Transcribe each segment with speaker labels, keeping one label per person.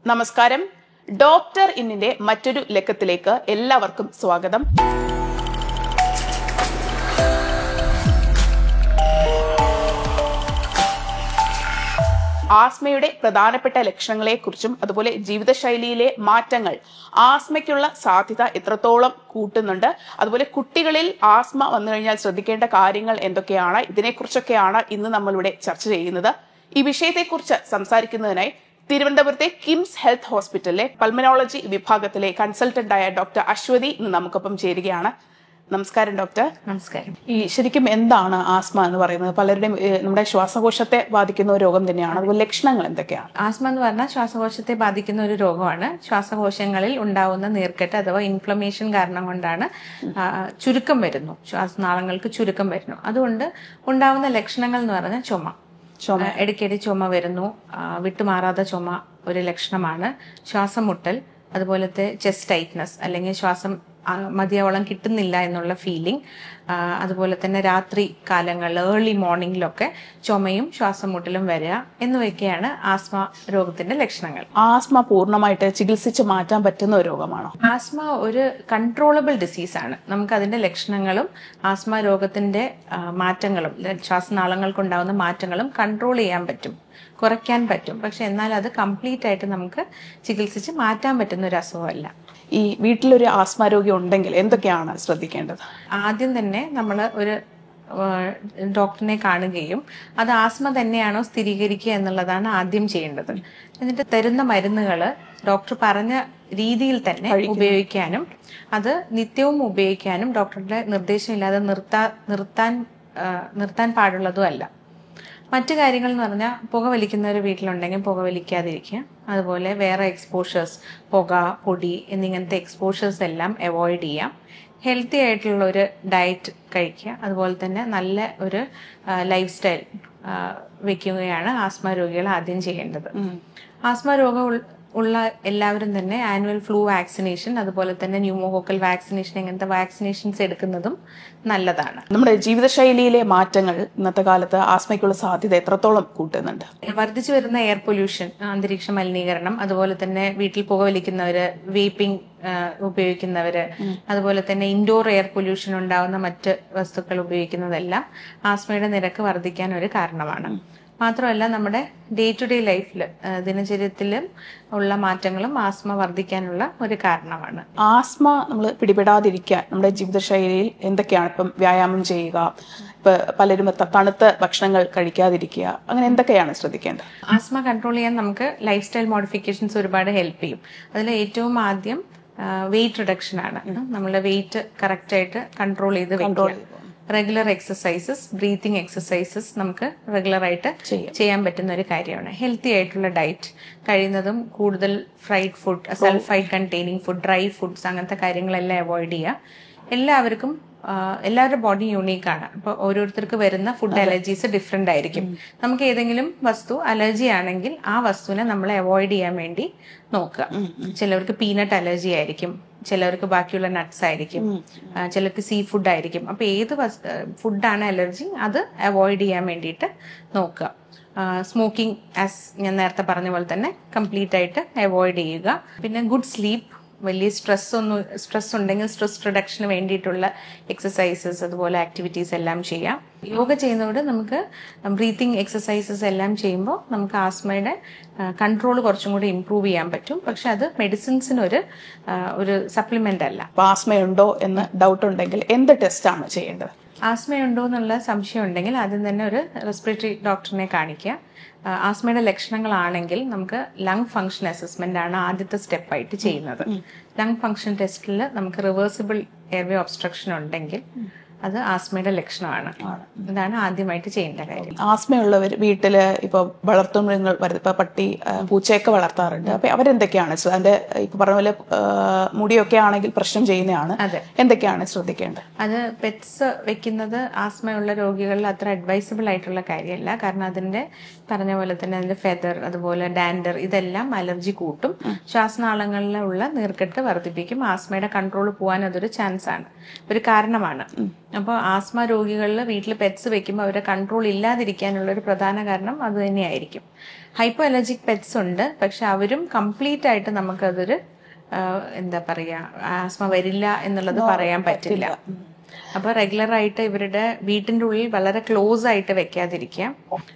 Speaker 1: നമസ്കാരം ഡോക്ടർ ഇന്നിന്റെ മറ്റൊരു ലക്കത്തിലേക്ക് എല്ലാവർക്കും സ്വാഗതം ആസ്മയുടെ പ്രധാനപ്പെട്ട ലക്ഷണങ്ങളെക്കുറിച്ചും അതുപോലെ ജീവിതശൈലിയിലെ മാറ്റങ്ങൾ ആസ്മയ്ക്കുള്ള സാധ്യത എത്രത്തോളം കൂട്ടുന്നുണ്ട് അതുപോലെ കുട്ടികളിൽ ആസ്മ വന്നു കഴിഞ്ഞാൽ ശ്രദ്ധിക്കേണ്ട കാര്യങ്ങൾ എന്തൊക്കെയാണ് ഇതിനെക്കുറിച്ചൊക്കെയാണ് ഇന്ന് നമ്മളിവിടെ ചർച്ച ചെയ്യുന്നത് ഈ വിഷയത്തെക്കുറിച്ച് സംസാരിക്കുന്നതിനായി തിരുവനന്തപുരത്തെ കിംസ് ഹെൽത്ത് ഹോസ്പിറ്റലിലെ പൾമനോളജി വിഭാഗത്തിലെ കൺസൾട്ടന്റായ ഡോക്ടർ അശ്വതി ഇന്ന് നമുക്കൊപ്പം ചേരുകയാണ് നമസ്കാരം ഡോക്ടർ
Speaker 2: നമസ്കാരം
Speaker 1: ഈ ശരിക്കും എന്താണ് ആസ്മ എന്ന് പറയുന്നത് പലരുടെയും ഏഹ്, നമ്മുടെ ശ്വാസകോശത്തെ ബാധിക്കുന്ന ഒരു രോഗം തന്നെയാണ് അതുപോലെ ലക്ഷണങ്ങൾ എന്തൊക്കെയാണ്
Speaker 2: ആസ്മ എന്ന് പറഞ്ഞാൽ ശ്വാസകോശത്തെ ബാധിക്കുന്ന ഒരു രോഗമാണ് ശ്വാസകോശങ്ങളിൽ ഉണ്ടാവുന്ന നീർക്കെട്ട് അഥവാ ഇൻഫ്ലമേഷൻ കാരണം കൊണ്ടാണ് ആ, ചുരുക്കം വരുന്നു ശ്വാസനാളങ്ങൾക്ക് ചുരുക്കം വരുന്നു അതുകൊണ്ട് ഉണ്ടാവുന്ന ലക്ഷണങ്ങൾ എന്ന് പറഞ്ഞാൽ ചുമ
Speaker 1: ചുമ.
Speaker 2: ആ, ഇടയ്ക്കിടെ ചുമ വരുന്നു ആ, വിട്ടുമാറാത്ത ചുമ ഒരു ലക്ഷണമാണ് ശ്വാസം മുട്ടൽ അതുപോലത്തെ ചെസ്റ്റ് ടൈറ്റ്നസ് അല്ലെങ്കിൽ ശ്വാസം ആ, മതിയാവോളം കിട്ടുന്നില്ല എന്നുള്ള ഫീലിംഗ് അതുപോലെ തന്നെ രാത്രി കാലങ്ങളിൽ ഏർലി മോർണിംഗിലൊക്കെ ചുമയും ശ്വാസം മുട്ടലും വരിക എന്നിവയൊക്കെയാണ് ആസ്മ രോഗത്തിന്റെ ലക്ഷണങ്ങൾ
Speaker 1: ആസ്മ പൂർണ്ണമായിട്ട് ചികിത്സിച്ച് മാറ്റാൻ പറ്റുന്ന ഒരു രോഗമാണോ
Speaker 2: ആസ്മ ഒരു കൺട്രോളബിൾ ഡിസീസാണ് നമുക്ക് അതിന്റെ ലക്ഷണങ്ങളും ആസ്മ രോഗത്തിന്റെ ആ, മാറ്റങ്ങളും ല- ശ്വാസനാളങ്ങൾക്കുണ്ടാവുന്ന മാറ്റങ്ങളും കൺട്രോൾ ചെയ്യാൻ പറ്റും കുറയ്ക്കാൻ പറ്റും പക്ഷെ എന്നാൽ അത് കംപ്ലീറ്റ് ആയിട്ട് നമുക്ക് ചികിത്സിച്ച് മാറ്റാൻ പറ്റുന്ന ഒരു അസുഖമല്ല
Speaker 1: ഈ വീട്ടിലൊരു ആസ്മ രോഗി ഉണ്ടെങ്കിൽ എന്തൊക്കെയാണ് ശ്രദ്ധിക്കേണ്ടത്
Speaker 2: ആദ്യം തന്നെ നമ്മൾ ഒരു ഏഹ്, ഡോക്ടറിനെ കാണുകയും അത് ആസ്മ തന്നെയാണോ സ്ഥിരീകരിക്കുക എന്നുള്ളതാണ് ആദ്യം ചെയ്യേണ്ടത് എന്നിട്ട് തരുന്ന മരുന്നുകൾ ഡോക്ടർ പറഞ്ഞ രീതിയിൽ തന്നെ ഉപയോഗിക്കാനും അത് നിത്യവും ഉപയോഗിക്കാനും ഡോക്ടറുടെ നിർദ്ദേശമില്ലാതെ നിർത്താ നിർത്താൻ ഏഹ്, നിർത്താൻ പാടുള്ളതും അല്ല മറ്റു കാര്യങ്ങൾ എന്ന് പറഞ്ഞാൽ പുക വലിക്കുന്നവർ വീട്ടിലുണ്ടെങ്കിൽ പുക വലിക്കാതിരിക്കുക അതുപോലെ വേറെ എക്സ്പോഷേഴ്സ് പുക പൊടി എന്നിങ്ങനത്തെ എക്സ്പോഷേഴ്സ് എല്ലാം അവോയ്ഡ് ചെയ്യാം ഹെൽത്തി ആയിട്ടുള്ള ഒരു ഡയറ്റ് കഴിക്കുക അതുപോലെ തന്നെ നല്ല ഒരു ലൈഫ് സ്റ്റൈൽ വെക്കുകയാണ് ആസ്മ രോഗികൾ ആദ്യം ചെയ്യേണ്ടത് ആസ്മ രോഗം ഉൾ- ഉള്ള എല്ലാവരും തന്നെ ആനുവൽ ഫ്ലൂ വാക്സിനേഷൻ അതുപോലെ തന്നെ ന്യൂമോകോക്കൽ വാക്സിനേഷൻ ഇങ്ങനത്തെ വാക്സിനേഷൻസ് എടുക്കുന്നതും നല്ലതാണ്
Speaker 1: നമ്മുടെ ജീവിതശൈലിയിലെ മാറ്റങ്ങൾ ഇന്നത്തെ കാലത്ത് ആസ്മയ്ക്കുള്ള സാധ്യത എത്രത്തോളം കൂട്ടുന്നുണ്ട്
Speaker 2: വർദ്ധിച്ചു വരുന്ന എയർ പൊല്യൂഷൻ അന്തരീക്ഷ മലിനീകരണം അതുപോലെ തന്നെ വീട്ടിൽ പുകവലിക്കുന്നവര് വേപ്പിംഗ് ഉപയോഗിക്കുന്നവര് അതുപോലെ തന്നെ ഇൻഡോർ എയർ പൊല്യൂഷൻ ഉണ്ടാവുന്ന മറ്റ് വസ്തുക്കൾ ഉപയോഗിക്കുന്നതെല്ലാം ആസ്മയുടെ നിരക്ക് വർദ്ധിക്കാൻ ഒരു കാരണമാണ് മാത്രമല്ല നമ്മുടെ ഡേ ടു ഡേ ലൈഫിൽ ദിനചര്യത്തിലും ഉള്ള മാറ്റങ്ങളും ആസ്മ വർദ്ധിക്കാനുള്ള ഒരു കാരണമാണ്
Speaker 1: ആസ്മ നമ്മൾ പിടിപെടാതിരിക്കാൻ നമ്മുടെ ജീവിതശൈലിയിൽ എന്തൊക്കെയാണ് ഇപ്പം വ്യായാമം ചെയ്യുക ഇപ്പൊ പലരും ത- തണുത്ത ഭക്ഷണങ്ങൾ കഴിക്കാതിരിക്കുക അങ്ങനെ എന്തൊക്കെയാണ് ശ്രദ്ധിക്കേണ്ടത്
Speaker 2: ആസ്മ കൺട്രോൾ ചെയ്യാൻ നമുക്ക് ലൈഫ് സ്റ്റൈൽ മോഡിഫിക്കേഷൻസ് ഒരുപാട് ഹെൽപ്പ് ചെയ്യും അതിൽ ഏറ്റവും ആദ്യം വെയിറ്റ് റിഡക്ഷൻ ആണ് നമ്മുടെ വെയിറ്റ് കറക്റ്റ് ആയിട്ട് കൺട്രോൾ ചെയ്ത് വെക്കുക റെഗുലർ എക്സസൈസസ് ബ്രീത്തിങ് എക്സസൈസസ് നമുക്ക് റെഗുലർ ആയിട്ട് ചെയ്യാൻ പറ്റുന്ന ഒരു കാര്യമാണ് ഹെൽത്തി ആയിട്ടുള്ള ഡയറ്റ് കഴിയുന്നതും കൂടുതൽ fried food sulphide containing food dry foods അങ്ങനത്തെ കാര്യങ്ങളെല്ലാം അവോയ്ഡ് ചെയ്യുക എല്ലാവർക്കും ആ, എല്ലാവരുടെ ബോഡി യൂണീക്ക് ആണ് അപ്പൊ ഓരോരുത്തർക്ക് വരുന്ന ഫുഡ് അലർജീസ് ഡിഫറെന്റ് ആയിരിക്കും നമുക്ക് ഏതെങ്കിലും വസ്തു അലർജി ആണെങ്കിൽ ആ വസ്തുവിനെ നമ്മൾ അവോയ്ഡ് ചെയ്യാൻ വേണ്ടി നോക്കുക ചിലവർക്ക് പീനട്ട് അലർജി ആയിരിക്കും ചിലവർക്ക് ബാക്കിയുള്ള നട്ട്സ് ആയിരിക്കും ആ, ചിലർക്ക് സീ ഫുഡ് ആയിരിക്കും അപ്പൊ ഏത് ഫുഡാണ് അലർജി അത് അവോയ്ഡ് ചെയ്യാൻ വേണ്ടിയിട്ട് നോക്കുക സ്മോക്കിംഗ് ആസ് ഞാൻ നേരത്തെ പറഞ്ഞ പോലെ തന്നെ കംപ്ലീറ്റ് ആയിട്ട് അവോയ്ഡ് ചെയ്യുക പിന്നെ ഗുഡ് സ്ലീപ്പ് വലിയ സ്ട്രെസ് ഒന്നും സ്ട്രെസ് ഉണ്ടെങ്കിൽ സ്ട്രെസ് റിഡക്ഷന് വേണ്ടിയിട്ടുള്ള എക്സസൈസസ് അതുപോലെ ആക്ടിവിറ്റീസ് എല്ലാം ചെയ്യാം യോഗ ചെയ്യുന്നതോടെ നമുക്ക് ബ്രീത്തിങ് എക്സസൈസസ് എല്ലാം ചെയ്യുമ്പോൾ നമുക്ക് ആസ്മയുടെ കൺട്രോൾ കുറച്ചും കൂടി ഇമ്പ്രൂവ് ചെയ്യാൻ പറ്റും പക്ഷെ അത് മെഡിസിൻസിന് ഒരു ആ, ഒരു സപ്ലിമെന്റ് അല്ല
Speaker 1: അപ്പൊ ആസ്മയുണ്ടോ എന്ന് ഡൗട്ട് ഉണ്ടെങ്കിൽ എന്ത് ടെസ്റ്റാണ് ചെയ്യേണ്ടത്
Speaker 2: ആസ്മയുണ്ടോ എന്നുള്ള സംശയം ഉണ്ടെങ്കിൽ ആദ്യം തന്നെ ഒരു റെസ്പിറേറ്ററി ഡോക്ടറിനെ കാണിക്കുക ആ, ആസ്മയുടെ ലക്ഷണങ്ങളാണെങ്കിൽ നമുക്ക് ലങ് ഫംഗ്ഷൻ അസസ്മെന്റ് ആണ് ആദ്യത്തെ സ്റ്റെപ്പായിട്ട് ചെയ്യുന്നത് ലങ് ഫംഗ്ഷൻ ടെസ്റ്റിൽ നമുക്ക് റിവേഴ്സിബിൾ എയർവേ ഒബ്സ്ട്രക്ഷൻ ഉണ്ടെങ്കിൽ അത് ആസ്മയുടെ ലക്ഷണമാണ് ഇതാണ് ആദ്യമായിട്ട് ചെയ്യേണ്ട കാര്യം
Speaker 1: ആസ്മയുള്ളവർ വീട്ടില് ഇപ്പൊ വളർത്തുമൃഗങ്ങൾ വരുന്നത് ഇപ്പൊ പട്ടി ആ, പൂച്ചയൊക്കെ വളർത്താറുണ്ട് അപ്പൊ അവരെന്തൊക്കെയാണ് ശ്ര- അതിന്റെ ഇപ്പൊ പറഞ്ഞ പോലെ ആ, മുടിയൊക്കെ ആണെങ്കിൽ പ്രശ്നം ചെയ്യുന്നതാണ്
Speaker 2: അതെ.
Speaker 1: എന്തൊക്കെയാണ് ശ്രദ്ധിക്കേണ്ടത്
Speaker 2: അത് പെറ്റ്സ് വെക്കുന്നത് ആസ്മയുള്ള രോഗികളിൽ അത്ര അഡ്വൈസബിൾ ആയിട്ടുള്ള കാര്യമല്ല കാരണം അതിന്റെ പറഞ്ഞ പോലെ തന്നെ അതിന്റെ ഫെദർ അതുപോലെ ഡാൻഡർ ഇതെല്ലാം അലർജി കൂട്ടും ശ്വാസനാളങ്ങളിലുള്ള നീർക്കെട്ട് വർദ്ധിപ്പിക്കും ആസ്മയുടെ കൺട്രോൾ പോകാൻ അതൊരു ചാൻസ് ആണ് ഒരു കാരണമാണ് അപ്പോൾ ആസ്മ രോഗികളിൽ വീട്ടിൽ പെറ്റ്സ് വെക്കുമ്പോൾ അവരെ കൺട്രോൾ ഇല്ലാതിരിക്കാനുള്ള ഒരു പ്രധാന കാരണം അത് തന്നെയായിരിക്കും ഹൈപ്പോ അലർജിക് പെറ്റ്സ് ഉണ്ട് പക്ഷെ അവരും കംപ്ലീറ്റ് ആയിട്ട് നമുക്കതൊരു ആ, എന്താ പറയാ ആസ്മ വരില്ല എന്നുള്ളത് പറയാൻ പറ്റില്ല അപ്പൊ റെഗുലർ ആയിട്ട് ഇവരുടെ വീട്ടിന്റെ ഉള്ളിൽ വളരെ ക്ലോസ് ആയിട്ട് വെക്കാതിരിക്കാം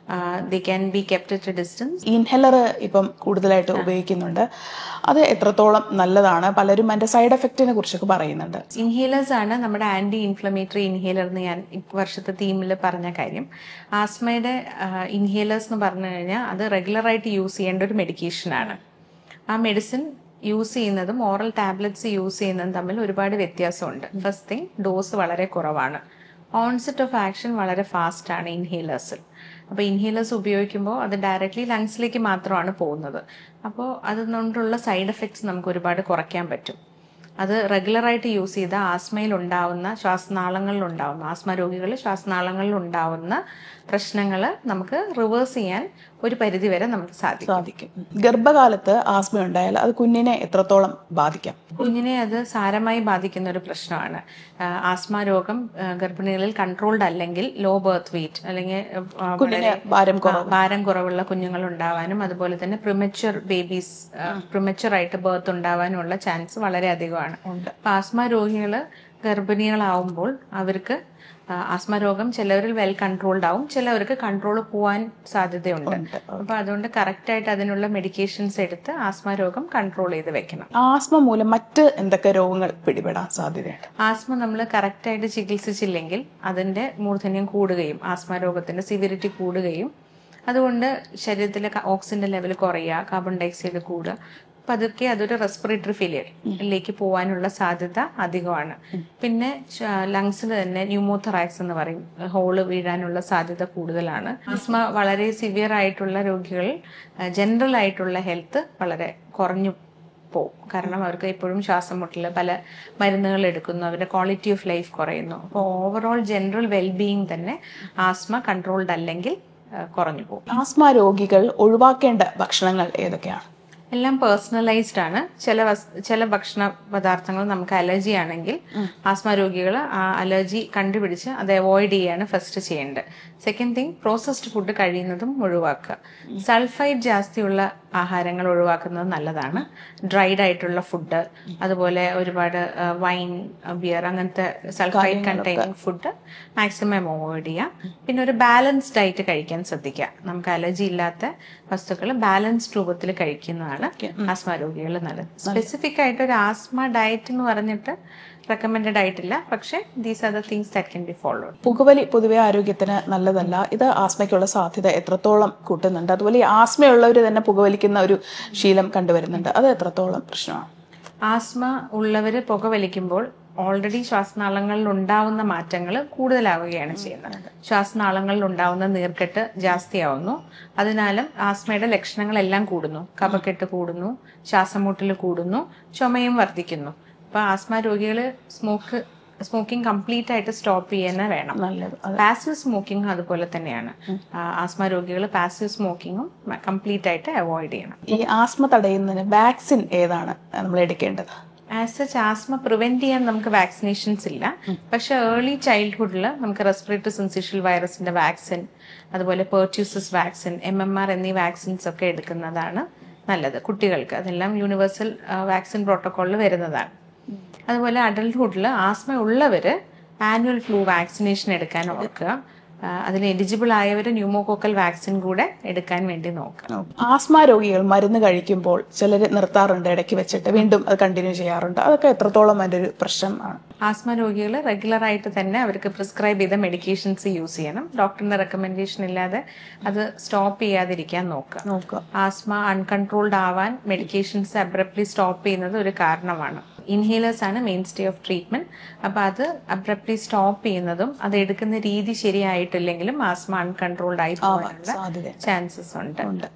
Speaker 2: the can be kept at distance
Speaker 1: inhaler ഇപ്പം കൂടുതലായിട്ട് ഉപയോഗിക്കുന്നുണ്ട് അത് എത്രത്തോളം നല്ലതാണ് പലരും അതിന്റെ സൈഡ് എഫക്റ്റിനെ കുറിച്ചൊക്കെ പറയുന്നുണ്ട്
Speaker 2: ഇൻഹേലേഴ്സ് ആണ് നമ്മുടെ ആന്റി ഇൻഫ്ലമേറ്ററി ഇൻഹേലർ എന്ന് ഞാൻ ഈ വർഷത്തെ തീമിൽ പറഞ്ഞ കാര്യം ആസ്മയുടെ ഇൻഹേലേഴ്സ് എന്ന് പറഞ്ഞു കഴിഞ്ഞാൽ അത് റെഗുലർ ആയിട്ട് യൂസ് ചെയ്യേണ്ട ഒരു മെഡിക്കേഷൻ ആണ് ആ മെഡിസിൻ യൂസ് ചെയ്യുന്നതും ഓറൽ ടാബ്ലറ്റ്സ് യൂസ് ചെയ്യുന്നതും തമ്മിൽ ഒരുപാട് വ്യത്യാസമുണ്ട് ഫസ്റ്റ് തിങ് ഡോസ് വളരെ കുറവാണ് ഓൺസെറ്റ് ഓഫ് ആക്ഷൻ വളരെ ഫാസ്റ്റ് ആണ് ഇൻഹേലേഴ്സിൽ അപ്പോൾ ഇൻഹേലേഴ്സ് ഉപയോഗിക്കുമ്പോൾ അത് ഡയറക്റ്റ്ലി ലങ്സിലേക്ക് മാത്രമാണ് പോകുന്നത് അപ്പോൾ അതുകൊണ്ടുള്ള സൈഡ് എഫക്ട്സ് നമുക്ക് ഒരുപാട് കുറയ്ക്കാൻ പറ്റും അത് റെഗുലറായിട്ട് യൂസ് ചെയ്ത ആസ്മയിൽ ഉണ്ടാവുന്ന ശ്വാസനാളങ്ങളിൽ ഉണ്ടാവുന്ന ആസ്മ രോഗികൾ ശ്വാസനാളങ്ങളിൽ ഉണ്ടാവുന്ന പ്രശ്നങ്ങൾ നമുക്ക് റിവേഴ്സ് ചെയ്യാൻ ഒരു പരിധി വരെ നമുക്ക് സാധിക്കും
Speaker 1: സാധിക്കും ഗർഭകാലത്ത് ആസ്മ ഉണ്ടായാൽ അത് കുഞ്ഞിനെ എത്രത്തോളം ബാധിക്കാം
Speaker 2: കുഞ്ഞിനെ അത് സാരമായി ബാധിക്കുന്ന ഒരു പ്രശ്നമാണ് ആഹ് ആസ്മ രോഗം ആഹ് ഗർഭിണികളിൽ കൺട്രോൾഡ് അല്ലെങ്കിൽ ലോ ബർത്ത് വെയിറ്റ് അല്ലെങ്കിൽ ആഹ്
Speaker 1: കുഞ്ഞിന്
Speaker 2: വളരെ
Speaker 1: ഭാരം കുറവ്
Speaker 2: ആ, ഭാരം കുറവുള്ള കുഞ്ഞുങ്ങൾ ഉണ്ടാവാനും അതുപോലെ തന്നെ പ്രിമച്വർ ബേബീസ് പ്രിമച്വർ ആയിട്ട് ബർത്ത് ഉണ്ടാവാനുമുള്ള ചാൻസ് വളരെ അധികമാണ് അപ്പൊ ആസ്മ രോഗികൾ ഗർഭിണികളാവുമ്പോൾ അവർക്ക് ആ, ആസ്മ രോഗം ചിലവരിൽ വെൽ കൺട്രോൾഡ് ആവും ചിലവർക്ക് കൺട്രോൾ പോവാൻ സാധ്യതയുണ്ട് അപ്പൊ അതുകൊണ്ട് കറക്റ്റ് ആയിട്ട് അതിനുള്ള മെഡിക്കേഷൻസ് എടുത്ത് ആസ്മ രോഗം കൺട്രോൾ ചെയ്ത് വെക്കണം
Speaker 1: ആസ്മ മൂലം മറ്റ് എന്തൊക്കെ രോഗങ്ങൾ പിടിപെടാൻ സാധ്യതയുണ്ട്
Speaker 2: ആസ്മ നമ്മൾ കറക്റ്റായിട്ട് ചികിത്സിച്ചില്ലെങ്കിൽ അതിന്റെ മൂർധന്യം കൂടുകയും ആസ്മ രോഗത്തിന്റെ സിവിരിറ്റി കൂടുകയും അതുകൊണ്ട് ശരീരത്തിലെ ക- ഓക്സിജന്റെ ലെവൽ കുറയുക കാർബൺ ഡയോക്സൈഡ് കൂടുക പതുക്കെ അതൊരു റെസ്പിറേറ്ററി ഫെയിലിയറിലേക്ക് പോകാനുള്ള സാധ്യത അധികമാണ് പിന്നെ ലങ്സിൽ തന്നെ ന്യൂമോഥറാക്സ് എന്ന് പറയും ഹോള് വീഴാനുള്ള സാധ്യത കൂടുതലാണ് ആസ്മ വളരെ സിവിയർ ആയിട്ടുള്ള രോഗികൾ ജനറൽ ആയിട്ടുള്ള ഹെൽത്ത് വളരെ കുറഞ്ഞു പോകും കാരണം അവർക്ക് എപ്പോഴും ശ്വാസം മുട്ടല് പല മരുന്നുകൾ എടുക്കുന്നു അവരുടെ ക്വാളിറ്റി ഓഫ് ലൈഫ് കുറയുന്നു അപ്പോൾ ഓവറോൾ ജനറൽ വെൽബീയിങ് തന്നെ ആസ്മ കൺട്രോൾഡ് അല്ലെങ്കിൽ ആ, കുറഞ്ഞു പോകും
Speaker 1: ആസ്മ രോഗികൾ ഒഴിവാക്കേണ്ട ഭക്ഷണങ്ങൾ ഏതൊക്കെയാണ്
Speaker 2: എല്ലാം പേഴ്സണലൈസ്ഡ് ആണ് ചില വസ്- ചില ഭക്ഷണ പദാർത്ഥങ്ങൾ നമുക്ക് അലർജി ആണെങ്കിൽ ആസ്മ രോഗികൾ ആ അലർജി കണ്ടുപിടിച്ച് അത് അവോയ്ഡ് ചെയ്യാണ് ഫസ്റ്റ് ചെയ്യേണ്ടത് സെക്കൻഡ് തിങ് പ്രോസസ്ഡ് ഫുഡ് കഴിയുന്നതും ഒഴിവാക്കുക സൾഫൈഡ് ജാസ്തിയുള്ള ആഹാരങ്ങൾ ഒഴിവാക്കുന്നത് നല്ലതാണ് ഡ്രൈഡ് ആയിട്ടുള്ള ഫുഡ് അതുപോലെ ഒരുപാട് വൈൻ ബിയർ അങ്ങനത്തെ sulphide containing food maximum avoid ചെയ്യുക പിന്നെ ഒരു ബാലൻസ് ഡയറ്റ് കഴിക്കാൻ ശ്രദ്ധിക്കുക നമുക്ക് അലർജി ഇല്ലാത്ത വസ്തുക്കൾ ബാലൻസ്ഡ് രൂപത്തിൽ കഴിക്കുന്നതാണ് ആസ്മ രോഗികൾ നല്ലത് സ്പെസിഫിക് ആയിട്ട് ഒരു ആസ്മ ഡയറ്റ് എന്ന് പറഞ്ഞിട്ട് റെക്കമെൻഡഡ് ആയിട്ടില്ല പക്ഷേ these are the things that can be followed
Speaker 1: പുകവലി പൊതുവെ ആരോഗ്യത്തിന് നല്ലതല്ല ഇത് ആസ്മയ്ക്കുള്ള സാധ്യത എത്രത്തോളം കൂട്ടുന്നുണ്ട് അതുപോലെ ഈ ആസ്മയുള്ളവർ തന്നെ പുകവലിക്കുന്ന ഒരു ശീലം കണ്ടുവരുന്നുണ്ട് അത് എത്രത്തോളം പ്രശ്നമാണ്
Speaker 2: ആസ്മ ഉള്ളവര് പുകവലിക്കുമ്പോൾ ഓൾറെഡി ശ്വാസനാളങ്ങളിൽ ഉണ്ടാവുന്ന മാറ്റങ്ങൾ കൂടുതലാവുകയാണ് ചെയ്യുന്നത് ശ്വാസനാളങ്ങളിൽ ഉണ്ടാവുന്ന നീർക്കെട്ട് ജാസ്തിയാവുന്നു അതിനാലും ആസ്മയുടെ ലക്ഷണങ്ങളെല്ലാം കൂടുന്നു കഫക്കെട്ട് കൂടുന്നു ശ്വാസമുട്ടൽ കൂടുന്നു ചുമയും വർദ്ധിക്കുന്നു അപ്പൊ ആസ്മ രോഗികൾ സ്മോക്ക് സ്മോക്കിംഗ് കംപ്ലീറ്റ് ആയിട്ട് സ്റ്റോപ്പ് ചെയ്യാൻ വേണം
Speaker 1: നല്ലത്
Speaker 2: പാസീവ് സ്മോക്കിംഗ് അതുപോലെ തന്നെയാണ് ആ, ആസ്മ രോഗികൾ പാസീവ് സ്മോക്കിങ്ങും കംപ്ലീറ്റ് ആയിട്ട് അവോയ്ഡ് ചെയ്യണം
Speaker 1: ഈ ആസ്മ തടയുന്നതിന് വാക്സിൻ ഏതാണ് നമ്മൾ എടുക്കേണ്ടത്
Speaker 2: ആസ് സച്ച് ആസ്മ പ്രിവെന്റ് ചെയ്യാൻ നമുക്ക് വാക്സിനേഷൻസ് ഇല്ല പക്ഷെ ഏർലി ചൈൽഡ്ഹുഡിൽ നമുക്ക് റെസ്പിറേറ്ററി സിൻസിഷ്യൽ വൈറസിന്റെ വാക്സിൻ അതുപോലെ pertussis vaccine M M R എന്നീ വാക്സിൻസ് ഒക്കെ എടുക്കുന്നതാണ് നല്ലത് കുട്ടികൾക്ക് അതെല്ലാം യൂണിവേഴ്സൽ വാക്സിൻ പ്രോട്ടോക്കോളിൽ വരുന്നതാണ് അതുപോലെ അഡൽട്ട്ഹുഡിൽ ആസ്മ ഉള്ളവര് ആനുവൽ ഫ്ലൂ വാക്സിനേഷൻ എടുക്കാൻ ഓർക്കുക ആ, അതിന് എലിജിബിൾ ആയവർ ന്യൂമോകോക്കൽ വാക്സിൻ കൂടെ എടുക്കാൻ വേണ്ടി നോക്കുക
Speaker 1: ആസ്മ രോഗികൾ മരുന്ന് കഴിക്കുമ്പോൾ ചിലർ നിർത്താറുണ്ട് ഇടയ്ക്ക് വെച്ചിട്ട് വീണ്ടും അത് കണ്ടിന്യൂ ചെയ്യാറുണ്ട് അതൊക്കെ എത്രത്തോളം അതിന്റെ ഒരു പ്രശ്നമാണ്
Speaker 2: ആസ്മ രോഗികൾ റെഗുലർ ആയിട്ട് തന്നെ അവർക്ക് പ്രിസ്ക്രൈബ് ചെയ്ത മെഡിക്കേഷൻസ് യൂസ് ചെയ്യണം ഡോക്ടറിന്റെ റെക്കമെൻഡേഷൻ ഇല്ലാതെ അത് സ്റ്റോപ്പ് ചെയ്യാതിരിക്കാൻ നോക്കുക
Speaker 1: നോക്കുക
Speaker 2: ആസ്മ അൺകൺട്രോൾഡ് ആവാൻ മെഡിക്കേഷൻസ് അബ്രപ്റ്റ്ലി സ്റ്റോപ്പ് ചെയ്യുന്നത് ഒരു കാരണമാണ് ഇൻഹേലേഴ്സ് ആണ് മെയിൻ സ്റ്റേ ഓഫ് ട്രീറ്റ്മെന്റ് അപ്പൊ അത് അബ്രപ്റ്റ്ലി സ്റ്റോപ്പ് ചെയ്യുന്നതും അത് എടുക്കുന്ന രീതി ശരിയായിട്ടില്ലെങ്കിലും ആസ്മ അൺകൺട്രോൾഡ് ആയി പോകാനുള്ള
Speaker 1: സാധ്യത
Speaker 2: ചാൻസസ് ഉണ്ട്
Speaker 1: ഉണ്ട്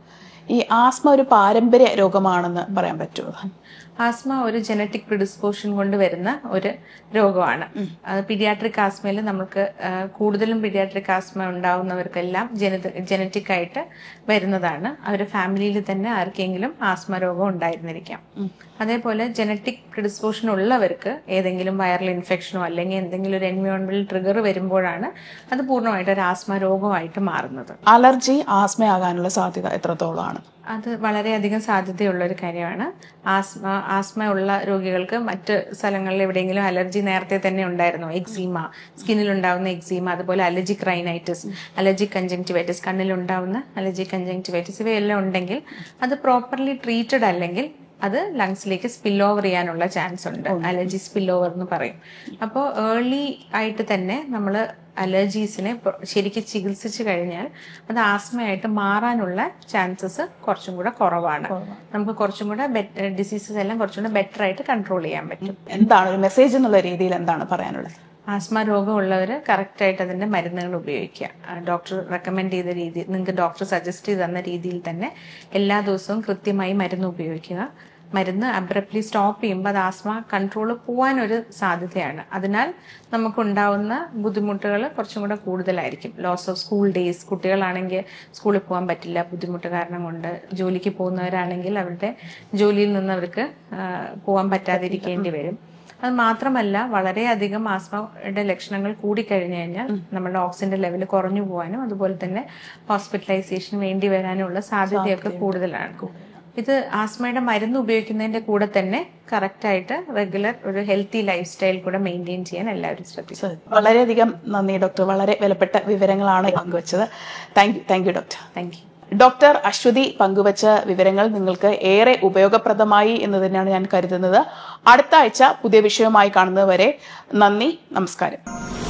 Speaker 1: ഈ ആസ്മ ഒരു പാരമ്പര്യ രോഗമാണെന്ന് പറയാൻ പറ്റുമോ
Speaker 2: ആസ്മ ഒരു ജനറ്റിക് പ്രിഡിസ്പോഷൻ കൊണ്ട് വരുന്ന ഒരു രോഗമാണ് അത് പീഡിയാട്രിക് ആസ്മയിൽ നമുക്ക് ആ, കൂടുതലും പീഡിയാട്രിക് ആസ്മ ഉണ്ടാവുന്നവർക്കെല്ലാം ജനറ്റിക് ആയിട്ട് വരുന്നതാണ് അവരുടെ ഫാമിലിയിൽ തന്നെ ആർക്കെങ്കിലും ആസ്മ രോഗം ഉണ്ടായിരുന്നിരിക്കാം അതേപോലെ ജനറ്റിക് പ്രിഡിസ്പോഷൻ ഉള്ളവർക്ക് ഏതെങ്കിലും വൈറൽ ഇൻഫെക്ഷനോ അല്ലെങ്കിൽ എന്തെങ്കിലും ഒരു എൻവയോൺമെന്റൽ ട്രിഗർ വരുമ്പോഴാണ് അത് പൂർണ്ണമായിട്ട് ഒരു ആസ്മ രോഗമായിട്ട് മാറുന്നത്
Speaker 1: അലർജി ആസ്മയാകാനുള്ള സാധ്യത എത്രത്തോളമാണ്
Speaker 2: അത് വളരെയധികം സാധ്യതയുള്ള ഒരു കാര്യമാണ് ആസ്മ ആസ്മ ഉള്ള രോഗികൾക്ക് മറ്റ് സ്ഥലങ്ങളിൽ എവിടെയെങ്കിലും അലർജി നേരത്തെ തന്നെ ഉണ്ടായിരുന്നു എക്സീമ സ്കിന്നിൽ ഉണ്ടാവുന്ന എക്സീമ അതുപോലെ അലർജിക് റൈനൈറ്റിസ് അലർജിക് കഞ്ചങ്ക്ടിവൈറ്റിസ് കണ്ണിൽ ഉണ്ടാവുന്ന അലർജിക് കഞ്ചങ്ക്ടിവൈറ്റിസ് ഇവയെല്ലാം ഉണ്ടെങ്കിൽ അത് പ്രോപ്പർലി ട്രീറ്റഡ് അല്ലെങ്കിൽ അത് ലങ്സിലേക്ക് സ്പിൽ ഓവർ ചെയ്യാനുള്ള ചാൻസ് ഉണ്ട് അലർജി സ്പിൽ ഓവർ എന്ന് പറയും അപ്പോൾ ഏർലി ആയിട്ട് തന്നെ നമ്മൾ അലർജീസിനെ പ്ര- ശരിക്കും ചികിത്സിച്ചു കഴിഞ്ഞാൽ അത് ആസ്മയായിട്ട് മാറാനുള്ള ചാൻസസ് കുറച്ചും കൂടെ കുറവാണ് നമുക്ക് കുറച്ചും കൂടെ ഡിസീസസ് എല്ലാം കുറച്ചും കൂടെ ബെറ്റർ ആയിട്ട് കൺട്രോൾ ചെയ്യാൻ പറ്റും
Speaker 1: എന്താണ് ഒരു മെസ്സേജ് എന്നുള്ള രീതിയിൽ എന്താണ് പറയാനുള്ളത്
Speaker 2: ആസ്മ രോഗമുള്ളവർ കറക്റ്റായിട്ട് അതിൻ്റെ മരുന്നുകൾ ഉപയോഗിക്കുക ഡോക്ടർ റെക്കമെൻഡ് ചെയ്ത രീതി നിങ്ങൾക്ക് ഡോക്ടർ സജസ്റ്റ് ചെയ്ത് തന്ന രീതിയിൽ തന്നെ എല്ലാ ദിവസവും കൃത്യമായി മരുന്ന് ഉപയോഗിക്കുക മരുന്ന് അബ്രപ്റ്റ്ലി സ്റ്റോപ്പ് ചെയ്യുമ്പോൾ അത് ആസ്മ കൺട്രോൾ പോകാനൊരു സാധ്യതയാണ് അതിനാൽ നമുക്കുണ്ടാവുന്ന ബുദ്ധിമുട്ടുകൾ കുറച്ചും കൂടെ കൂടുതലായിരിക്കും ലോസ് ഓഫ് സ്കൂൾ ഡേയ്സ് കുട്ടികളാണെങ്കിൽ സ്കൂളിൽ പോകാൻ പറ്റില്ല ബുദ്ധിമുട്ട് കാരണം കൊണ്ട് ജോലിക്ക് പോകുന്നവരാണെങ്കിൽ അവരുടെ ജോലിയിൽ നിന്ന് അവർക്ക് ആ, പോകാൻ പറ്റാതിരിക്കേണ്ടി വരും അത് മാത്രമല്ല വളരെയധികം ആസ്മയുടെ ലക്ഷണങ്ങൾ കൂടിക്കഴിഞ്ഞു കഴിഞ്ഞാൽ നമ്മുടെ ഓക്സിജന്റെ ലെവൽ കുറഞ്ഞു പോകാനും അതുപോലെ തന്നെ ഹോസ്പിറ്റലൈസേഷൻ വേണ്ടി വരാനുള്ള സാധ്യതയൊക്കെ കൂടുതലാണ് ഇത് ആസ്മയുടെ മരുന്ന് ഉപയോഗിക്കുന്നതിന്റെ കൂടെ തന്നെ കറക്റ്റായിട്ട് റെഗുലർ ഒരു ഹെൽത്തി ലൈഫ് സ്റ്റൈൽ കൂടെ മെയിൻറ്റെയിൻ ചെയ്യാൻ എല്ലാവരും ശ്രദ്ധിക്കും
Speaker 1: ശരി. വളരെയധികം നന്ദി ഡോക്ടർ വളരെ വിലപ്പെട്ട വിവരങ്ങളാണ് പങ്കുവച്ചത് thank you thank you doctor
Speaker 2: thank you
Speaker 1: doctor Ashwathi പങ്കുവച്ച വിവരങ്ങൾ നിങ്ങൾക്ക് ഏറെ ഉപയോഗപ്രദമായി എന്ന് തന്നെയാണ് ഞാൻ കരുതുന്നത് അടുത്ത ആഴ്ച പുതിയ വിഷയവുമായി കാണുന്നതുവരെ നന്ദി നമസ്കാരം